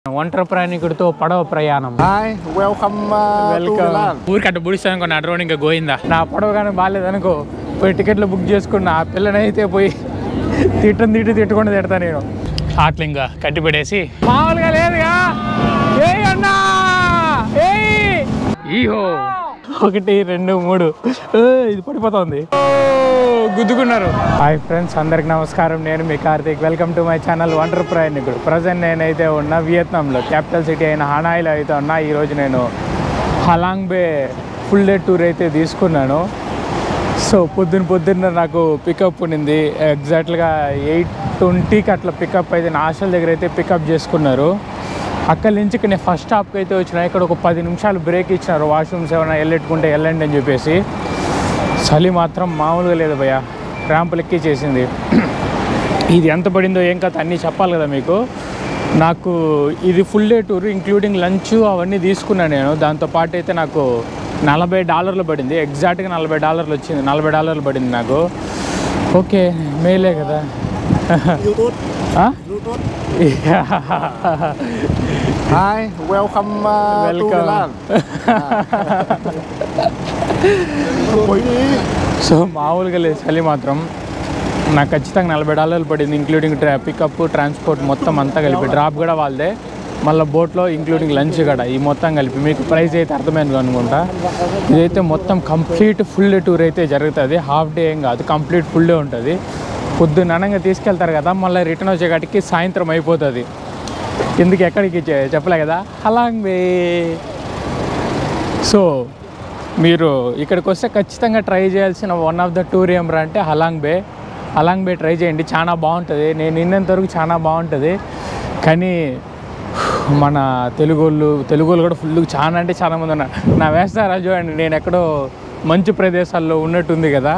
ఒంటరి ప్రయాణికుడితో పడవ ప్రయాణం Hi, welcome uh, to welcome Milan. ఊరికి అట్ట బుడిస్తాను అనుకో నా డ్రోన్ ఇంకా గోయిందా నా పడవ కానీ బాగాలేదనుకో పోయి టికెట్లు బుక్ చేసుకున్న ఆ పిల్లనైతే పోయి తిట్టని తిట్టి తిట్టకుండా తిడతా నేను అట్లా ఇంకా కట్టి పెట్టేసి మామూలుగా లేదుగా ఏయ్ అన్నా ఏయ్ ఈహో ఒకటి రెండు మూడు ఏ, ఇది పడిపోతుంది ఓ, గుద్దుకున్నారు హాయ్ ఫ్రెండ్స్ అందరికి నమస్కారం నేను మీ Karthik welcome to my channel wonder ప్రయాణికుడు ప్రజెంట్ నేనైతే ఉన్న వియత్నాంలో క్యాపిటల్ సిటీ అయిన హనాయిలో అయితే ఉన్నా ఈరోజు నేను Halong Bay full day tour అయితే తీసుకున్నాను సో పొద్దున్న పొద్దున్న నాకు పికప్ ఉన్నింది ఎగ్జాక్ట్గా ఎయిట్ ట్వంటీకి అట్లా పికప్ అయితే నా హాస్టల్ దగ్గర అయితే పికప్ చేసుకున్నారు అక్కడి నుంచి ఇక్కడ నేను ఫస్ట్ స్టాప్కి అయితే వచ్చిన ఇక్కడ ఒక పది నిమిషాలు బ్రేక్ ఇచ్చినారు వాష్రూమ్స్ ఏమైనా వెళ్ళెట్టుకుంటే వెళ్ళండి అని చెప్పేసి చలి మాత్రం మామూలుగా లేదు భయ్య ర్యాంపులు ఎక్కిచ్చేసింది ఇది ఎంత పడిందో ఏం కథ అన్నీ చెప్పాలి కదా మీకు నాకు ఇది full day tour including lunch అవన్నీ తీసుకున్నాను నేను దాంతో పాటు అయితే నాకు నలభై డాలర్లు పడింది ఎగ్జాక్ట్గా నలభై డాలర్లు వచ్చింది నలభై డాలర్లు పడింది నాకు ఓకే మేలే కదా ఆ? Hi, welcome uh, to welcome Milan. So మామూలుగా లేదు చలి మాత్రం నాకు ఖచ్చితంగా నలభై డాలర్లు పడింది ఇంక్లూడింగ్ ట్రా పికప్ ట్రాన్స్పోర్ట్ మొత్తం అంతా కలిపి డ్రాప్ కూడా వాళ్ళదే మళ్ళీ బోట్లో ఇంక్లూడింగ్ లంచ్ కూడా ఈ మొత్తం కలిపి మీకు ప్రైస్ అయితే అర్థమైంది అనుకుంటా ఇదైతే మొత్తం కంప్లీట్ ఫుల్ డే టూర్ అయితే జరుగుతుంది హాఫ్ డే ఏం కాదు కంప్లీట్ ఫుల్ డే ఉంటుంది పొద్దున్న అనంగా తీసుకెళ్తారు కదా మళ్ళీ రిటర్న్ వచ్చేకాటికి సాయంత్రం అయిపోతుంది కిందకి ఎక్కడికి చె- చెప్పలే కదా హలాంగ్ వే సో మీరు ఇక్కడికి వస్తే ఖచ్చితంగా ట్రై చేయాల్సిన వన్ ఆఫ్ ద టూర్ ఏమరా అంటే హలాంగ్ బే హలాంగ్ బే ట్రై చేయండి చాలా బాగుంటుంది నేను నిన్నంత వరకు చాలా బాగుంటుంది కానీ మన తెలుగు వాళ్ళు తెలుగు వాళ్ళు కూడా ఫుల్ చాలా అంటే చాలా మంది ఉన్నారు నా వేస్తారా చూడండి నేను ఎక్కడో మంచు ప్రదేశాల్లో ఉన్నట్టుంది కదా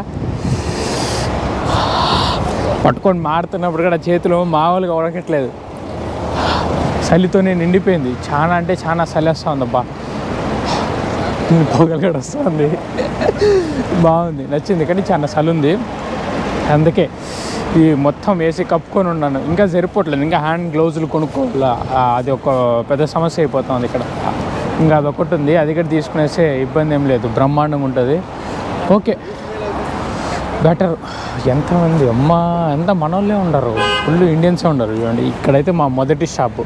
పట్టుకొని మారుతున్నప్పుడు కూడా చేతిలో మామూలుగా ఉడకట్లేదు చలితోనే నిండిపోయింది చాలా అంటే చాలా చలి వస్తుంది అబ్బా పొగలు కూడా వస్తుంది బాగుంది నచ్చింది కానీ చాలా చలి ఉంది అందుకే ఈ మొత్తం వేసి కప్పుకొని ఉన్నాను ఇంకా సరిపోవట్లేదు ఇంకా హ్యాండ్ గ్లౌజులు కొనుక్కోవాలా ఆ, అది ఒక పెద్ద సమస్య అయిపోతుంది ఇక్కడ ఇంకా అదొకటి ఉంది అది కూడా తీసుకునేసే ఇబ్బంది ఏం లేదు బ్రహ్మాండంగా ఉంటుంది ఓకే బెటర్ ఎంతమంది అమ్మా ఎంత మనోళ్ళే ఉండరు ఫుల్ ఇండియన్సే ఉండరు చూడండి ఇక్కడైతే మా మొదటి షాపు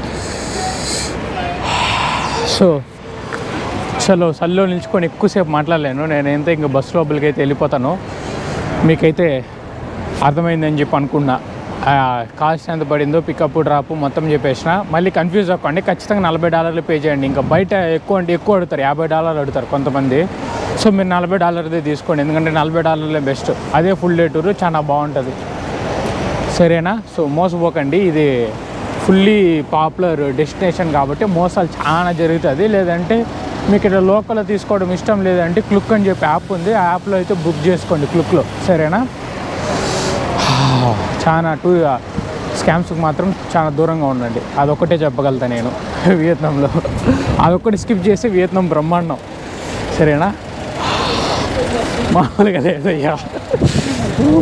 సో చలో సల్లో నిల్చుకొని ఎక్కువసేపు మాట్లాడలేను నేను ఎంత ఇంకా బస్ లోపలికి అయితే వెళ్ళిపోతాను మీకైతే అర్థమైందని చెప్పి అనుకున్నా ఆ, కాస్ట్ ఎంత పడిందో పికప్ డ్రాప్ మొత్తం చెప్పేసిన మళ్ళీ కన్ఫ్యూజ్ అవ్వకండి ఖచ్చితంగా నలభై డాలర్లు పే చేయండి ఇంకా బయట ఎక్కువ అంటే ఎక్కువ అడుగుతారు యాభై డాలర్లు అడుగుతారు కొంతమంది సో మీరు నలభై డాలర్దే తీసుకోండి ఎందుకంటే నలభై డాలర్లే బెస్ట్ అదే ఫుల్ డే టూర్ చాలా బాగుంటుంది సరేనా సో మోసపోకండి ఇది ఫుల్లీ పాపులర్ డెస్టినేషన్ కాబట్టి మోసాలు చాలా జరుగుతుంది లేదంటే మీకు ఇక్కడ లోకల్ తీసుకోవడం ఇష్టం లేదంటే క్లుక్ అని చెప్పి యాప్ ఉంది ఆ యాప్లో అయితే బుక్ చేసుకోండి క్లుక్లో సరేనా చాలా టూ స్కామ్స్కి మాత్రం చాలా దూరంగా ఉండండి అదొక్కటే చెప్పగలుగుతా నేను వియత్నాంలో అదొక్కటి స్కిప్ చేసి వియత్నాం బ్రహ్మాండం సరేనా మామూలుగా లేదయ్యా ఊ.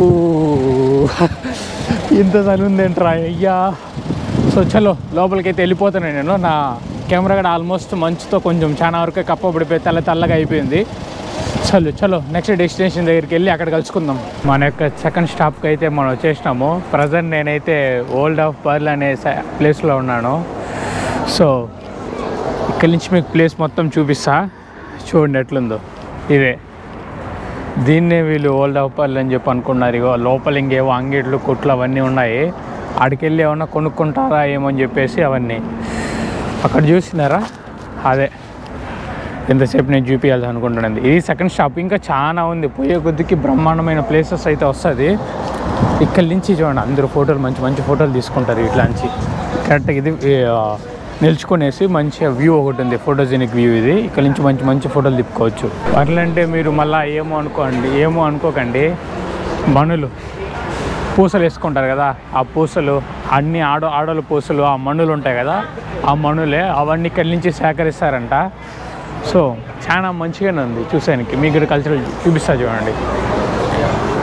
ఇంత చలి ఉందేంట్రా అయ్యా సో చలో లోపలికైతే వెళ్ళిపోతాను నేను నా కెమెరా కూడా ఆల్మోస్ట్ మంచుతో కొంచెం చాలా వరకు కప్పబడిపోయి తెల్ల తెల్లగా అయిపోయింది చలో చలో నెక్స్ట్ డెస్టినేషన్ దగ్గరికి వెళ్ళి అక్కడ కలుసుకుందాం మన యొక్క సెకండ్ స్టాప్కి అయితే మనం వచ్చేసినాము ప్రజెంట్ నేనైతే ఓల్డ్ ఆఫ్ బర్ల్ అనే ప్లేస్లో ఉన్నాను సో ఇక్కడి నుంచి మీకు ప్లేస్ మొత్తం చూపిస్తా చూడండి ఎట్లుందో ఇదే దీన్నే వీళ్ళు ఓల్డ్ అవ్వాలి అని చెప్పి అనుకున్నారు ఇగో లోపల ఇంకేవో అంగిట్లు కుట్లు అవన్నీ ఉన్నాయి ఆడికెళ్ళి ఏమన్నా కొనుక్కుంటారా ఏమో అని చెప్పేసి అవన్నీ అక్కడ చూసినారా అదే ఎంతసేపు నేను చూపించాలి అనుకుంటున్నది ఇది సెకండ్ స్టాప్ ఇంకా చాలా ఉంది పోయే కొద్దికి బ్రహ్మాండమైన ప్లేసెస్ అయితే వస్తుంది ఇక్కడి నుంచి చూడండి అందరూ ఫోటోలు మంచి మంచి ఫోటోలు తీసుకుంటారు ఇట్లా నుంచి కరెక్ట్గా ఇది ఆ, నిల్చుకునేసి మంచి వ్యూ ఒకటి ఉంది ఫోటోజెనిక్ వ్యూ ఇది ఇక్కడ నుంచి మంచి మంచి ఫోటోలు తిప్పుకోవచ్చు అట్లంటే మీరు మళ్ళీ ఏమో అనుకోండి ఏమో అనుకోకండి మనులు పూసలు వేసుకుంటారు కదా ఆ పూసలు అన్ని ఆడ ఆడోళ్ళ పూసలు ఆ మణులు ఉంటాయి కదా ఆ మణులే అవన్నీ ఇక్కడి నుంచి సేకరిస్తారంట సో చాలా మంచిగానే ఉంది చూసానికి మీకు ఇక్కడ కల్చరల్ చూపిస్తా చూడండి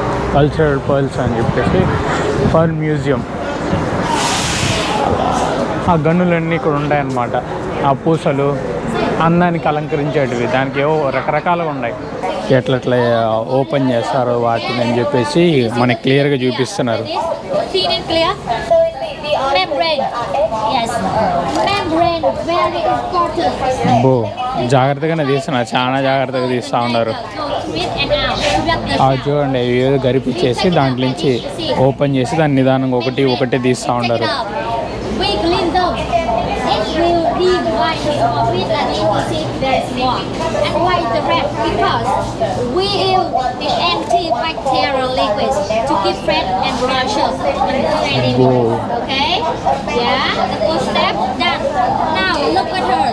కల్చరల్ పర్ల్స్ అని చెప్పేసి పర్ల్ మ్యూజియం ఆ గన్నులన్నీ ఇక్కడ ఉన్నాయన్నమాట ఆ పూసలు అందానికి అలంకరించేటివి దానికి ఏవో రకరకాలుగా ఉన్నాయి ఎట్లట్లా ఓపెన్ చేస్తారో వాటిని అని చెప్పేసి మనకి క్లియర్గా చూపిస్తున్నారు Thin and clear. Membrane. Yes. Membrane very important. బో జాగ్రత్తగానే తీస్తున్నారు చాలా జాగ్రత్తగా తీస్తూ ఉన్నారు To twist and out. To wrap the అది చూడండి ఇవి ఏదో గరిపిచ్చేసి దాంట్లో నుంచి ఓపెన్ చేసి దాన్ని నిదానంగా ఒకటి ఒకటి తీస్తూ Take ఉన్నారు it up. We clean them. It will leave white of it and you will see there's more. And why is the red? Because we use the antibacterial liquids to keep fresh and luscious and cleaning. Whoa. Okay? Yeah, the first step done. Now look at her.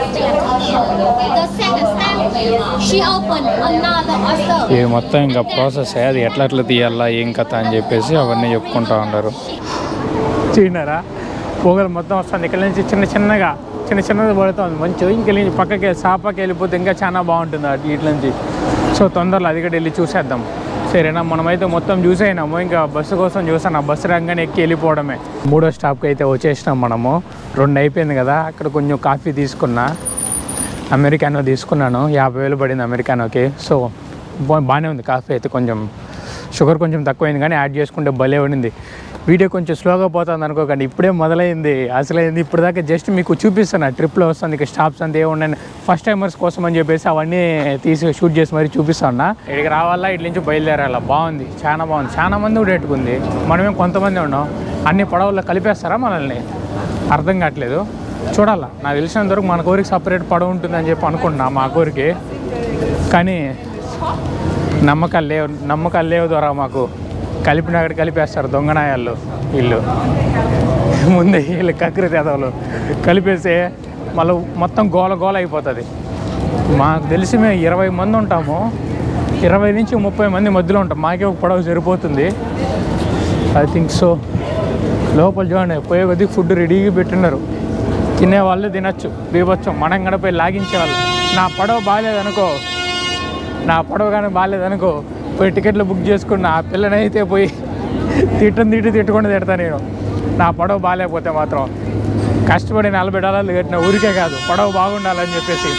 The second step, she opened another oyster. ఇవి మొత్తం ఇంకా process అది ఎట్లా ఎట్లా తీయాలా ఏం కథ అని చెప్పేసి అవన్నీ చెప్పుకుంటా ఉన్నారు చూడరా పొగలు మొత్తం వస్తుంది ఇక్కడ నుంచి చిన్న చిన్నగా చిన్న చిన్నది పడుతుంది మంచిగా ఇంక నుంచి పక్కకి సాపకి వెళ్ళిపోతే ఇంకా చాలా బాగుంటుంది అటు ఇట్ల నుంచి సో తొందరలో అది కూడా వెళ్ళి చూసేద్దాం సరేనా మనమైతే మొత్తం చూసేయినాము ఇంకా బస్సు కోసం చూసాను ఆ బస్సు రంగానే ఎక్కి వెళ్ళిపోవడమే మూడో స్టాప్కి అయితే వచ్చేసినాం మనము రెండు అయిపోయింది కదా అక్కడ కొంచెం కాఫీ తీసుకున్నా అమెరికానో తీసుకున్నాను యాభై వేలు పడింది అమెరికానోకి సో బా- బాగానే ఉంది కాఫీ అయితే కొంచెం షుగర్ కొంచెం తక్కువైంది కానీ యాడ్ చేసుకుంటే భలే ఉండింది వీడియో కొంచెం స్లోగా పోతుంది అనుకోకండి ఇప్పుడే మొదలైంది అసలైంది ఇప్పుడు దాకా జస్ట్ మీకు చూపిస్తున్నా ట్రిప్లో వస్తుంది ఇక స్టాప్స్ అంతా ఏమున్నాయి ఫస్ట్ టైమర్స్ కోసం అని చెప్పేసి అవన్నీ తీసి షూట్ చేసి మరీ చూపిస్తున్నా ఇక్కడికి రావాలా ఇట్ల నుంచి బయలుదేరాలా బాగుంది చాలా బాగుంది చాలా మంది కూడా ఎట్టుకుంది మనమేం కొంతమంది ఉన్నాం అన్ని పడవల్లో కలిపేస్తారా మనల్ని అర్థం కావట్లేదు చూడాలా నాకు తెలిసినంత వరకు మన కోరికి సపరేట్ పడవ ఉంటుందని చెప్పి అనుకుంటున్నా మా కోరికి కానీ నమ్మకాలు లేవు నమ్మకాలు లేవు ద్వారా మాకు కలిపిన అక్కడ కలిపేస్తారు దొంగనాయాళ్ళు వీళ్ళు ముందే వీళ్ళు కక్రి తెదవలు కలిపేసి మళ్ళీ మొత్తం గోల గోల అయిపోతుంది మాకు తెలిసి మేము ఇరవై మంది ఉంటాము ఇరవై నుంచి ముప్పై మంది మధ్యలో ఉంటాం మాకే ఒక పడవ సరిపోతుంది ఐ థింక్ సో లోపల చూడండి పోయే కొద్ది ఫుడ్ రెడీగా పెట్టినారు తినే వాళ్ళు తినచ్చు బీభత్సం మనం కూడా పోయి లాగించేవాళ్ళు నా పడవ బాగాలేదనుకో నా పడవ కానీ బాగాలేదనుకో పోయి టికెట్లు బుక్ చేసుకున్న ఆ పిల్లనైతే పోయి తిట్టని తిట్టి తిట్టుకుండా తిడతా నేను నా పడవ బాగాలేకపోతే మాత్రం కష్టపడి నలభై డాలర్లు కట్టిన ఊరికే కాదు పడవ బాగుండాలని చెప్పేసి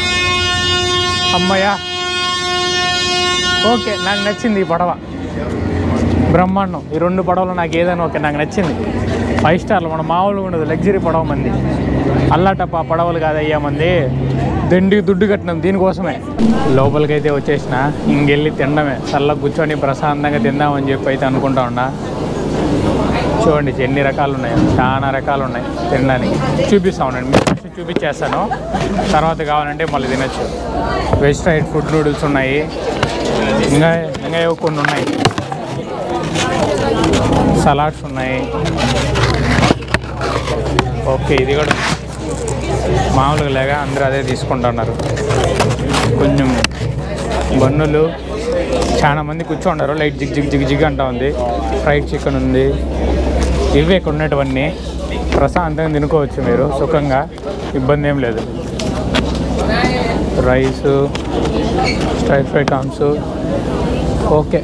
అమ్మయ్యా ఓకే నాకు నచ్చింది ఈ పడవ బ్రహ్మాండం ఈ రెండు పడవలు నాకు ఏదైనా ఓకే నాకు నచ్చింది ఫైవ్ స్టార్లు మన మామూలుగా ఉండదు లగ్జరీ పడవ మంది అల్లాటప్ప పడవలు కాదయ్యా మంది దండికి దుడ్డు కట్టినాం దీనికోసమే లోపలికైతే వచ్చేసిన ఇంకెళ్ళి తినడమే చల్ల కూర్చొని ప్రశాంతంగా తిందామని చెప్పి అయితే అనుకుంటా ఉన్నా చూడండి ఎన్ని రకాలు ఉన్నాయి చాలా రకాలు ఉన్నాయి తినడానికి చూపిస్తా ఉండండి మీకు ఫస్ట్ చూపించేస్తాను తర్వాత కావాలంటే మళ్ళీ తినచ్చు వెజ్ ఫ్రైడ్ ఫుడ్ నూడిల్స్ ఉన్నాయి ఇంకా ఇంకా ఏవో కొన్ని ఉన్నాయి సలాడ్స్ ఉన్నాయి ఓకే ఇది కూడా మామూలుగా లేక అందరూ అదే తీసుకుంటున్నారు కొంచెం బన్నులు చాలా మంది కూర్చోండారు light jig jig jig jig అంటా ఉంది ఫ్రైడ్ చికెన్ ఉంది ఇవే ఇక్కడ ఉన్నటువన్నీ ప్రశాంతంగా తినుకోవచ్చు మీరు సుఖంగా ఇబ్బంది ఏం లేదు rice straight fry comes okay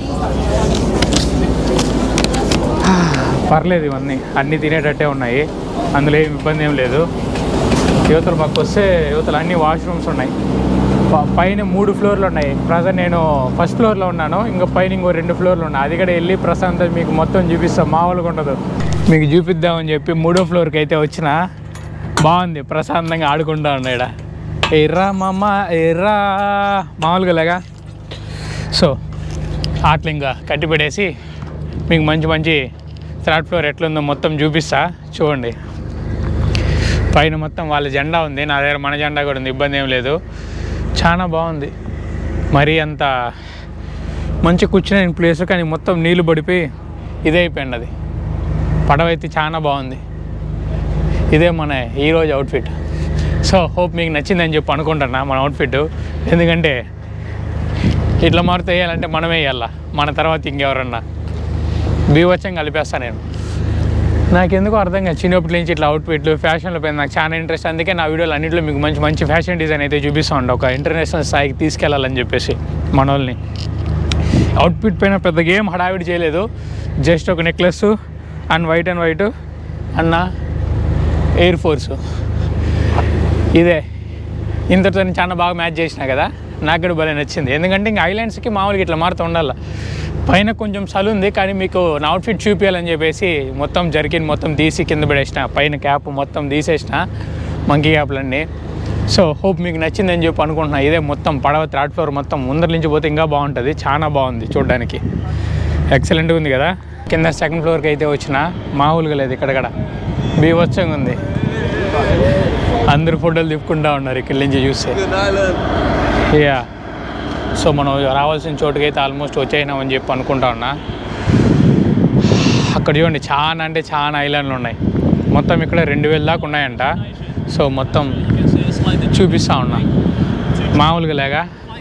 పర్లేదు ఇవన్నీ అన్నీ తినేటట్టే ఉన్నాయి అందులో ఏం ఇబ్బంది ఏం లేదు యువతల పక్క వస్తే యువతలు అన్ని వాష్రూమ్స్ ఉన్నాయి ప- పైన మూడు ఫ్లోర్లు ఉన్నాయి ప్రజెంట్ నేను ఫస్ట్ ఫ్లోర్లో ఉన్నాను ఇంకా పైన ఇంకో రెండు ఫ్లోర్లు ఉన్నాయి అది కూడా వెళ్ళి ప్రశాంతం మీకు మొత్తం చూపిస్తాం మామూలుగా ఉండదు మీకు చూపిద్దామని చెప్పి మూడో ఫ్లోర్కి అయితే వచ్చిన బాగుంది ప్రశాంతంగా ఆడుకుంటా ఉన్నాడు ఎర్రా మామ ఎర్రా మామూలుగా లేగా సో ఆటలు ఇంకా కట్టి పెట్టేసి మీకు మంచి మంచి థర్డ్ ఫ్లోర్ ఎట్లుందో మొత్తం చూపిస్తా చూడండి పైన మొత్తం వాళ్ళ జెండా ఉంది నా దగ్గర మన జెండా కూడా ఉంది ఇబ్బంది ఏం లేదు చాలా బాగుంది మరీ అంత మంచి కూర్చునే ప్లేస్ కానీ మొత్తం నీళ్లు పడిపోయి ఇదే అయిపోయింది అది పడవ అయితే చాలా బాగుంది ఇదే మన ఈరోజు అవుట్ఫిట్ సో హోప్ మీకు నచ్చిందని చెప్పి అనుకుంటున్నా మన అవుట్ఫిట్ ఎందుకంటే ఇట్లా మారుతూ వేయాలంటే మనమే వేయాలా మన తర్వాత ఇంకెవరన్నా బీవచ్చం కలిపేస్తా నేను నాకెందుకో అర్థం కాదు చిన్నప్పటి నుంచి ఇట్లా అవుట్ఫిట్లు ఫ్యాషన్లో పైన నాకు చాలా ఇంట్రెస్ట్ అందుకే నా వీడియోలు అన్నింటిలో మీకు మంచి మంచి ఫ్యాషన్ డిజైన్ అయితే చూపిస్తూ ఉండే ఒక ఇంటర్నేషనల్ స్థాయికి తీసుకెళ్ళాలని చెప్పేసి మన వాళ్ళని అవుట్ఫిట్ పైన పెద్దగా ఏం హడావిడి చేయలేదు జస్ట్ ఒక necklace and white and white అన్న ఎయిర్ ఫోర్స్ ఇదే ఇంతటితో నేను చాలా బాగా మ్యాచ్ చేసిన కదా నాకు కూడా భలే నచ్చింది ఎందుకంటే ఇంకా ఐలాండ్స్కి మామూలుగా ఇట్లా మారుతూ ఉండాలి పైన కొంచెం చలి ఉంది కానీ మీకు నా అవుట్ఫిట్ చూపించాలని చెప్పేసి మొత్తం జరికిన్ మొత్తం తీసి కింద పడేసిన పైన క్యాప్ మొత్తం తీసేసిన మంకీ క్యాప్లన్నీ సో హోప్ మీకు నచ్చిందని చెప్పి అనుకుంటున్నా ఇదే మొత్తం పడవ థర్డ్ ఫ్లోర్ మొత్తం ముందర నుంచి పోతే ఇంకా బాగుంటుంది చాలా బాగుంది చూడడానికి ఎక్సలెంట్గా ఉంది కదా కింద సెకండ్ ఫ్లోర్కి అయితే వచ్చిన మామూలుగా లేదు ఇక్కడ కూడా బీభత్సంగా ఉంది అందరు ఫోటోలు తిప్పుకుంటా ఉన్నారు ఇక్కడి నుంచి చూస్తే యా సో మనం రావాల్సిన చోటుకైతే ఆల్మోస్ట్ వచ్చేసినామని చెప్పి అనుకుంటా ఉన్నా అక్కడ చూడండి చాలా అంటే చాలా ఐలాండ్లు ఉన్నాయి మొత్తం ఇక్కడ రెండు వేల దాకా ఉన్నాయంట సో మొత్తం చూపిస్తా ఉన్నా మామూలుగా లేగా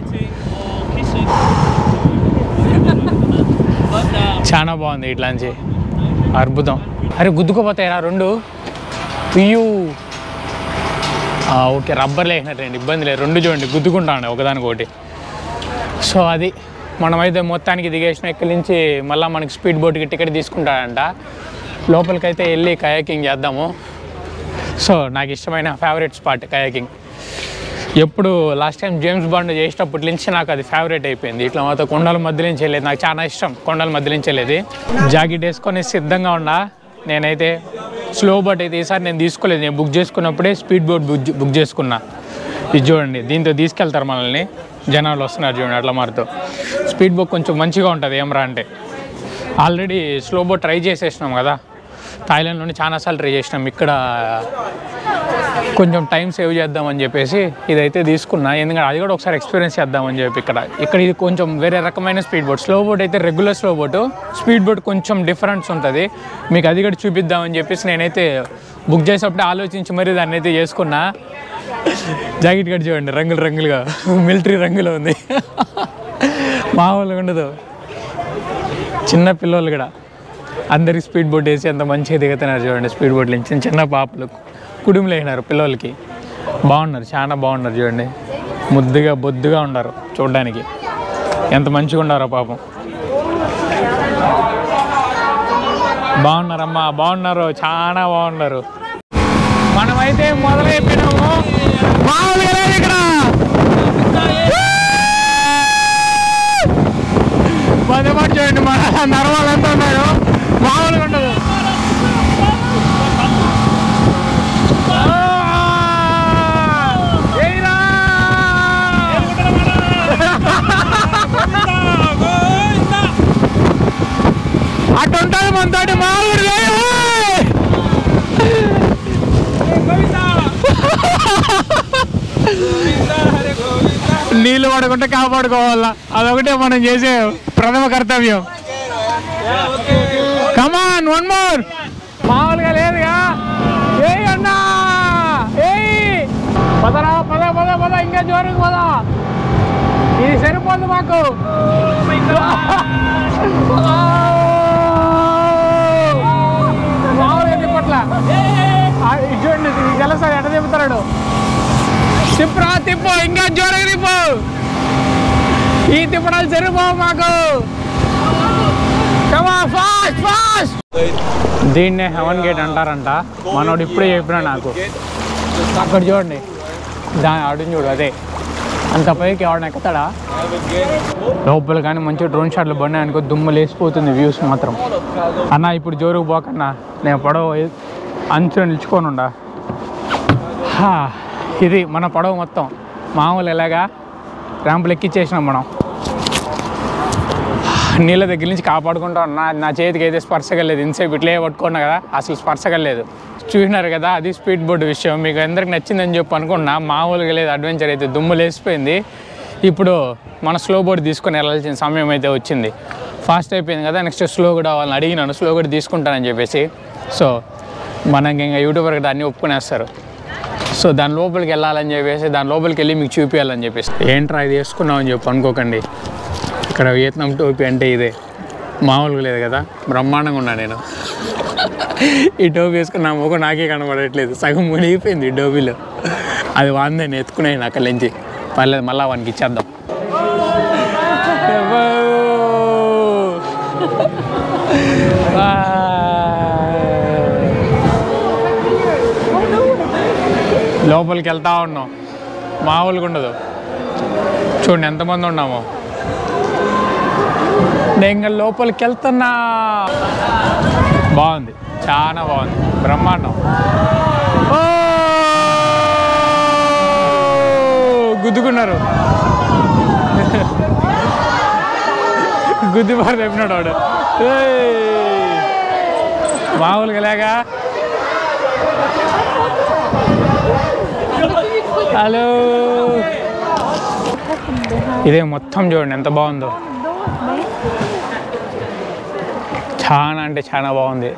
చాలా బాగుంది ఇట్లాంటి అద్భుతం అరే గుద్దుకోపోతాయిరా రెండు పియూ ఓకే రబ్బర్ లేకినట్టండి ఇబ్బంది లేదు రెండు చూడండి గుద్దుకుంటా ఉన్నాయి ఒకదానికొకటి సో అది మనమైతే మొత్తానికి దిగేసిన ఇక్కడి నుంచి మళ్ళీ మనకి స్పీడ్ బోట్కి టికెట్ తీసుకుంటాడంట లోపలికైతే వెళ్ళి కయాకింగ్ చేద్దాము సో నాకు ఇష్టమైన ఫేవరెట్ స్పాట్ కయాకింగ్ ఎప్పుడు లాస్ట్ టైం జేమ్స్ బాండ్ చేసేటప్పటి నుంచి నాకు అది ఫేవరెట్ అయిపోయింది ఇట్లా మాత్రం కొండల మధ్య నుంచి వెళ్ళేది నాకు చాలా ఇష్టం కొండల మధ్య నుంచి వెళ్ళేది జాకెట్ వేసుకొని సిద్ధంగా ఉన్నా నేనైతే స్లో బోట్ అయితే ఈసారి నేను తీసుకోలేదు నేను బుక్ చేసుకున్నప్పుడే స్పీడ్ బోట్ బుక్ బుక్ చేసుకున్నా ఇది చూడండి దీంతో తీసుకెళ్తారు మనల్ని జనాలు వస్తున్నారు చూడండి అట్లా మారుతూ స్పీడ్ బోట్ కొంచెం మంచిగా ఉంటుంది ఏమరా అంటే ఆల్రెడీ స్లో బోట్ ట్రై చేసేసినాం కదా థాయిలాండ్లోనే చాలాసార్లు ట్రై చేసినాం ఇక్కడ కొంచెం టైం సేవ్ చేద్దామని చెప్పేసి ఇదైతే తీసుకున్నా ఎందుకంటే అది కూడా ఒకసారి ఎక్స్పీరియన్స్ చేద్దామని చెప్పి ఇక్కడ ఇక్కడ ఇది కొంచెం వేరే రకమైన స్పీడ్ బోట్ స్లో బోట్ అయితే regular slow boat speed boat కొంచెం డిఫరెన్స్ ఉంటుంది మీకు అది కూడా చూపిద్దామని చెప్పేసి నేనైతే బుక్ చేసేటప్పుడు ఆలోచించి మరీ దాన్ని అయితే చేసుకున్నా జాకెట్ కట్ చూడండి రంగులు రంగులుగా మిలిటరీ రంగులో ఉంది మామూలుగా ఉండదు చిన్న పిల్లలు కూడా అందరికి స్పీడ్ బోట్ వేసి ఎంత మంచిగా దిగుతున్నారు చూడండి స్పీడ్ బోట్ నుంచి చిన్న చిన్న పాపలు కుడుములు వేసినారు పిల్లలకి బాగున్నారు చాలా బాగున్నారు చూడండి ముద్దుగా బొద్దుగా ఉన్నారు చూడడానికి ఎంత మంచిగా ఉన్నారో పాపం బాగున్నారమ్మా బాగున్నారు చాలా బాగున్నారు మనమైతే మొదలైపోయినాము మామూలుగా లేదు ఇక్కడ పదమాట చూడండి మన నర్వాలు ఎంత ఉన్నారు మామూలుగా ఉండదు ఏయ్రా! అటు ఉంటుంది మనతోటి మామూలు లేదు నీళ్ళు పడకుండా కాపాడుకోవాలా అదొకటే మనం చేసే ప్రథమ కర్తవ్యం కమాన్ వన్ మోర్ మామూలుగా లేదుగా ఏయ్ అన్నా ఏయ్ పదరా పద పద పద ఇంకా జోరుకు పద ఇది సరిపోదు మాకు మామూలుగా తిప్పట్ల ఇది చూడండి తెలుసా ఎట తిప్పుతాడు తిప్పురా తిప్పు ఇంకా జోరుగా తిప్పు ఈ తిప్పడాలు సరిపోవు మాకు ఫాస్ట్ ఫాస్ట్ దీన్నే హెవెన్ గేట్ అంటారంట మనోడు ఇప్పుడే చెప్పినా నాకు అక్కడ చూడండి దాని అడుగు చూడు అదే అంత పైకి ఎవడన్నా ఎక్కుతాడా లోపల కానీ మంచి డ్రోన్ షాట్లు పడినాయి అనుకో దుమ్ము లేసిపోతుంది వ్యూస్ మాత్రం అన్న ఇప్పుడు జోరుకు పోకన్నా నేను పడవ అంచులో నిల్చుకొని ఉండా హా, ఇది మన పడవ మొత్తం మామూలు ఎలాగా ర్యాంపులు ఎక్కిచ్చేసినాం మనం నీళ్ళ దగ్గర నుంచి కాపాడుకుంటా ఉన్నా నా చేతికి అయితే స్పర్శగలేదు ఇంతసేపు ఇట్లే పట్టుకున్నా కదా అసలు స్పర్శగలేదు చూసినారు కదా అది స్పీడ్ బోర్డ్ విషయం మీకు అందరికి నచ్చిందని చెప్పి అనుకున్నా మామూలుగా లేదు అడ్వెంచర్ అయితే దుమ్ము లేసిపోయింది ఇప్పుడు మన స్లో బోర్డ్ తీసుకొని వెళ్ళాల్సిన సమయం అయితే వచ్చింది ఫాస్ట్ అయిపోయింది కదా నెక్స్ట్ స్లో కూడా వాళ్ళని అడిగినాను స్లో కూడా తీసుకుంటానని చెప్పేసి సో మనకి ఇంకా యూట్యూబర్ కదా అన్నీ ఒప్పుకునేస్తారు సో దాని లోపలికి వెళ్ళాలని చెప్పేసి దాని లోపలికి వెళ్ళి మీకు చూపించాలని చెప్పేసి ఏంట్రా ఇది వేసుకున్నావు అని చెప్పి అనుకోకండి ఇక్కడ వియత్నాం టోపీ అంటే ఇదే మామూలుగా లేదు కదా బ్రహ్మాండంగా ఉన్నా నేను ఈ టోపీ వేసుకుని నా ముఖం నాకే కనబడట్లేదు సగం మునిగిపోయింది ఈ టోపీలో అది వాందే నేను ఎత్తుకున్నాను అక్కడి నుంచి పర్లేదు మళ్ళీ వానికి ఇచ్చేద్దాం అబ్బో. వా. లోపలికి వెళ్తా ఉన్నాం మామూలుగా ఉండదు చూడండి ఎంతమంది ఉన్నామో నేను ఇంకా లోపలికి వెళ్తున్నా బాగుంది చాలా బాగుంది బ్రహ్మాండం ఓ! గుద్దుకున్నారు గుద్దిపారు చెప్పినాడు వాడు ఏయ్! మామూలుగా లేగా హలో ఇదే మొత్తం చూడండి ఎంత బాగుందో చాలా అంటే చాలా బాగుంది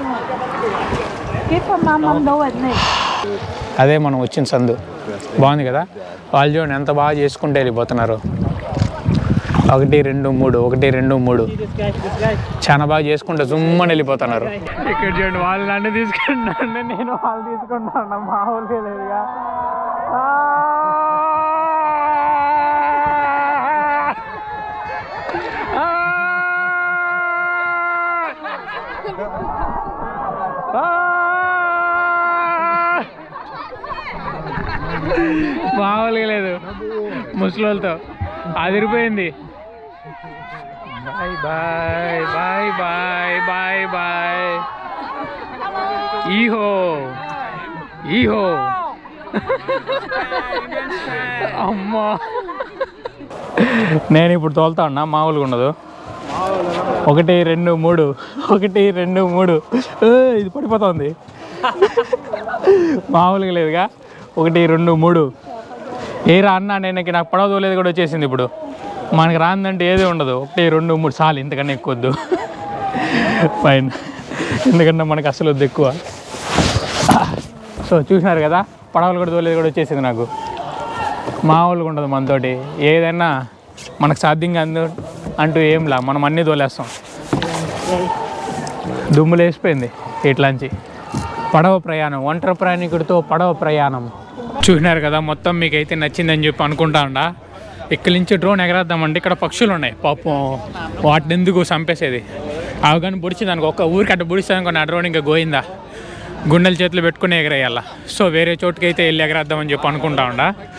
Give mom mom do it next. అదే మనం వచ్చిన సందు బాగుంది కదా వాళ్ళు చూడండి ఎంత బాగా చేసుకుంటే వెళ్ళిపోతున్నారు ఒకటి రెండు మూడు ఒకటి రెండు మూడు చాలా బాగా చేసుకుంటే జుమ్మని వెళ్ళిపోతున్నారు ఇక్కడ చూడండి వాళ్ళు నన్ను తీసుకుంటున్నాను నేను వాళ్ళు తీసుకుంటున్నాను మామూలుగా లేదుగా మామూలుగా లేదు ముసలోళ్ళతో అదిరిపోయింది boy boy boy boy boy boy ఈహో ఈహో అమ్మా నేను ఇప్పుడు తోలుతా ఉన్నా మామూలుగా ఉండదు ఒకటి రెండు మూడు ఒకటి రెండు మూడు ఏ, ఇది పడిపోతుంది మామూలుగా లేదుగా ఒకటి రెండు మూడు ఏ రా అన్న నేను ఇంక నాకు పడవ తోలేదు కూడా వచ్చేసింది ఇప్పుడు మనకి రాందంటే ఏది ఉండదు ఒకటి రెండు మూడు సార్లు ఇంతకన్నా ఎక్కువ వద్దు ఫైన్ ఎందుకంటే మనకు అసలు వద్దు ఎక్కువ సో చూసినారు కదా పడవలు కూడా తోలేదు కూడా వచ్చేసింది నాకు మామూలుగా ఉండదు మనతోటి ఏదైనా మనకు సాధ్యంగా అందు అంటూ ఏంలా మనం అన్నీ తోలేస్తాం దుమ్ములు వేసిపోయింది ఇట్లాంచి పడవ ప్రయాణం ఒంటరి ప్రయాణికుడితో పడవ ప్రయాణం చూసినారు కదా మొత్తం మీకైతే నచ్చిందని చెప్పి అనుకుంటా ఉండా ఇక్కడి నుంచి డ్రోన్ ఎగరేద్దామంటే ఇక్కడ పక్షులు ఉన్నాయి పాపం వాటిని ఎందుకు చంపేసేది అవి కానీ పొడిచింది అనుకో ఒక్క ఊరికి అట్ట పొడిస్తే అనుకో నా డ్రోన్ ఇంకా గోయిందా గుండెల చేతులు పెట్టుకుని ఎగరేయాల సో వేరే చోటుకి అయితే వెళ్ళి ఎగరేద్దామని చెప్పి అనుకుంటా ఉండా